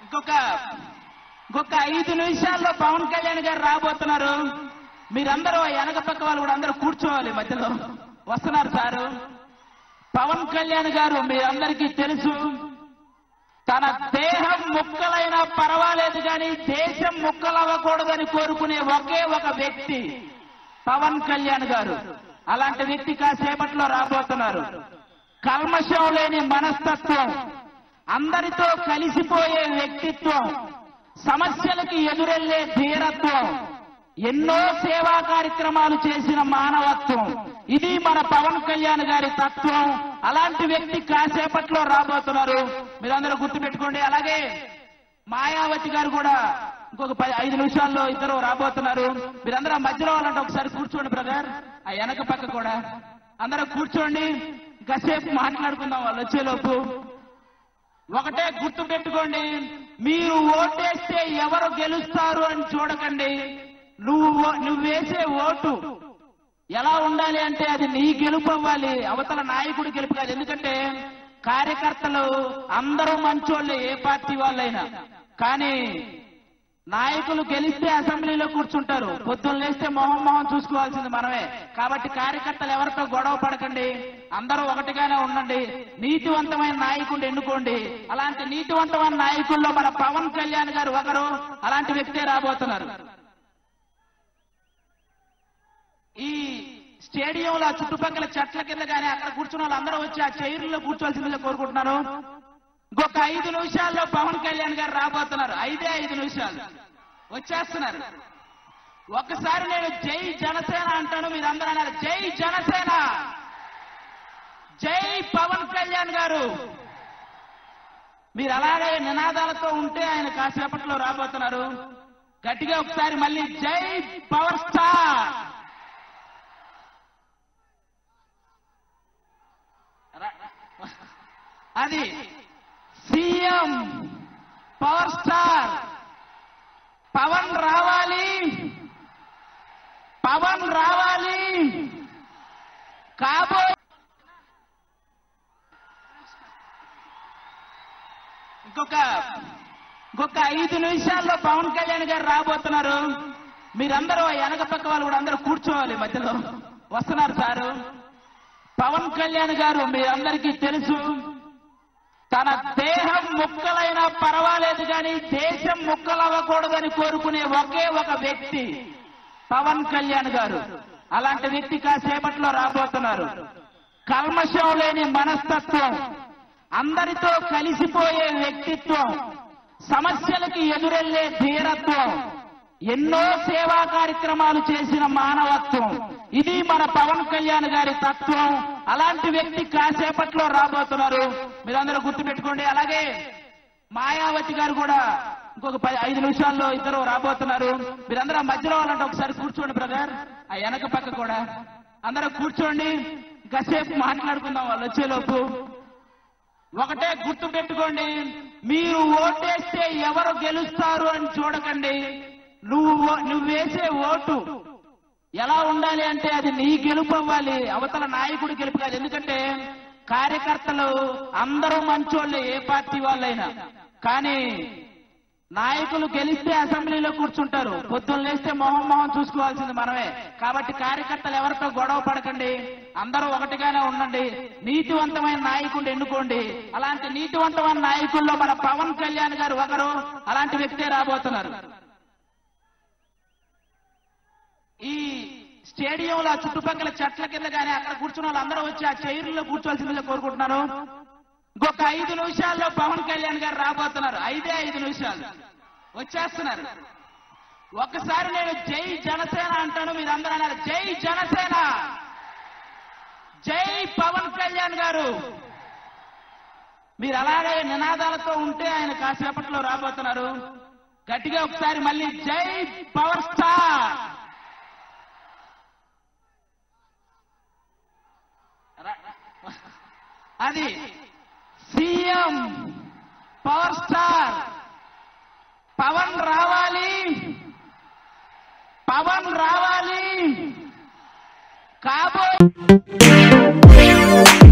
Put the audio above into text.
ఇంకొక ఇంకొక ఐదు నిమిషాల్లో పవన్ కళ్యాణ్ గారు రాబోతున్నారు మీరందరూ వెనక పక్క వాళ్ళు కూడా అందరూ కూర్చోవాలి మధ్యలో వస్తున్నారు సారు పవన్ కళ్యాణ్ గారు మీరందరికీ తెలుసు తన దేహం ముక్కలైనా పర్వాలేదు కానీ దేశం ముక్కలవ్వకూడదని కోరుకునే ఒకే ఒక వ్యక్తి పవన్ కళ్యాణ్ గారు అలాంటి వ్యక్తి కాసేపట్లో రాబోతున్నారు కల్మషం లేని మనస్తత్వం అందరితో కలిసిపోయే వ్యక్తిత్వం సమస్యలకి ఎదురెళ్లే ధీరత్వం ఎన్నో సేవా కార్యక్రమాలు చేసిన మానవత్వం ఇది మన పవన్ కళ్యాణ్ గారి తత్వం అలాంటి వ్యక్తి కాసేపట్లో రాబోతున్నారు మీరందరూ గుర్తుపెట్టుకోండి అలాగే మాయావతి గారు కూడా ఇంకొక పది ఐదు నిమిషాల్లో ఇద్దరు రాబోతున్నారు మీరందరూ ఆ మధ్యలో వాళ్ళంటే ఒకసారి కూర్చోండి బ్రదర్ ఆ వెనక పక్క కూడా అందరూ కూర్చోండి కాసేపు మాట్లాడుకుందాం వాళ్ళు వచ్చేలోపు ఒకటే గుర్తు పెట్టుకోండి మీరు ఓటేస్తే ఎవరు గెలుస్తారు అని చూడకండి నువ్వు ఓ- నువ్వు వేసే ఓటు ఎలా ఉండాలి అంటే అది నీ గెలుపు అవ్వాలి అవతల నాయకుడి గెలుపు కాదు ఎందుకంటే కార్యకర్తలు అందరూ మంచోళ్ళే ఏ పార్టీ వాళ్ళైనా కానీ నాయకులు గెలిస్తే అసెంబ్లీలో కూర్చుంటారు పొద్దున్న లేస్తే మొహం మొహం చూసుకోవాల్సింది మనమే కాబట్టి కార్యకర్తలు ఎవరితో గొడవ పడకండి అందరూ ఒకటిగానే ఉండండి నీతివంతమైన నాయకుడిని ఎన్నుకోండి అలాంటి నీతివంతమైన నాయకుల్లో మన పవన్ కళ్యాణ్ గారు ఒకరు అలాంటి వ్యక్తే రాబోతున్నారు ఈ స్టేడియంలో ఆ చుట్టుపక్కల చెట్ల కింద కానీ అక్కడ కూర్చున్న వాళ్ళందరూ వచ్చి ఆ చైర్లో కూర్చోవలసిందిగా కోరుకుంటున్నాను ఇంకొక ఐదు నిమిషాల్లో పవన్ కళ్యాణ్ గారు రాబోతున్నారు ఐదే ఐదు నిమిషాలు వచ్చేస్తున్నారు ఒక్కసారి నేను జై జనసేన అంటాను మీరందరూ అన్నారు జై జనసేన జై పవన్ కళ్యాణ్ గారు మీరు అలాగే నినాదాలతో ఉంటే ఆయన కాసేపట్లో రాబోతున్నారు గట్టిగా ఒకసారి మళ్ళీ జై పవర్ స్టార్ రా- అది సీఎం పవర్ స్టార్ పవన్ రావాలి పవన్ రావాలి కాబో ఇంకొక ఇంకొక ఐదు నిమిషాల్లో పవన్ కళ్యాణ్ గారు రాబోతున్నారు మీరందరూ ఆ వెనక పక్క వాళ్ళు కూడా అందరూ కూర్చోవాలి మధ్యలో వస్తున్నారు సారు పవన్ కళ్యాణ్ గారు మీరందరికీ తెలుసు తన దేహం ముక్కలైనా పర్వాలేదు కానీ దేశం ముక్కలవ్వకూడదని కోరుకునే ఒకే ఒక వ్యక్తి పవన్ కళ్యాణ్ గారు అలాంటి వ్యక్తి కాసేపట్లో రాబోతున్నారు కల్మషం లేని మనస్తత్వం అందరితో కలిసిపోయే వ్యక్తిత్వం సమస్యలకి ఎదురెళ్లే ధీరత్వం ఎన్నో సేవా కార్యక్రమాలు చేసిన మానవత్వం ఇది మన పవన్ కళ్యాణ్ గారి తత్వం అలాంటి వ్యక్తి కాసేపట్లో రాబోతున్నారు మీరందరూ గుర్తుపెట్టుకోండి అలాగే మాయావతి గారు కూడా ఇంకొక పది ఐదు నిమిషాల్లో ఇద్దరు రాబోతున్నారు మీరందరూ ఆ మధ్యలో వాళ్ళంటే ఒకసారి కూర్చోండి బ్రదర్ ఆ వెనక పక్క కూడా అందరూ కూర్చోండి కాసేపు మాట్లాడుకుందాం వాళ్ళు వచ్చేలోపు ఒకటే గుర్తు పెట్టుకోండి మీరు ఓటేస్తే ఎవరు గెలుస్తారు అని చూడకండి నువ్వు ఓ- నువ్వు వేసే ఓటు ఎలా ఉండాలి అంటే అది నీ గెలుపు అవ్వాలి అవతల నాయకుడి గెలుపు కాదు ఎందుకంటే కార్యకర్తలు అందరూ మంచోళ్ళే ఏ పార్టీ వాళ్ళైనా కానీ నాయకులు గెలిస్తే అసెంబ్లీలో కూర్చుంటారు పొద్దున్న లేస్తే మొహం మొహం చూసుకోవాల్సింది మనమే కాబట్టి కార్యకర్తలు ఎవరితో గొడవ పడకండి అందరూ ఒకటిగానే ఉండండి నీతివంతమైన నాయకుడిని ఎన్నుకోండి అలాంటి నీతివంతమైన నాయకుల్లో మన పవన్ కళ్యాణ్ గారు ఒకరు అలాంటి వ్యక్తే రాబోతున్నారు ఈ స్టేడియంలో ఆ చుట్టుపక్కల చెట్ల కింద కానీ అక్కడ కూర్చున్న వాళ్ళందరూ వచ్చి ఆ చైర్లో కూర్చోవలసిందిగా కోరుకుంటున్నాను ఇంకొక ఐదు నిమిషాల్లో పవన్ కళ్యాణ్ గారు రాబోతున్నారు ఐదే ఐదు నిమిషాలు వచ్చేస్తున్నారు ఒక్కసారి నేను జై జనసేన అంటాను మీరందరూ అన్నారు జై జనసేన జై పవన్ కళ్యాణ్ గారు మీరు అలాగే నినాదాలతో ఉంటే ఆయన కాసేపట్లో రాబోతున్నారు గట్టిగా ఒకసారి మళ్ళీ జై పవర్ స్టార్ రా- అది సీఎం పవర్ స్టార్ పవన్ రావాలి పవన్ రావాలి కాబో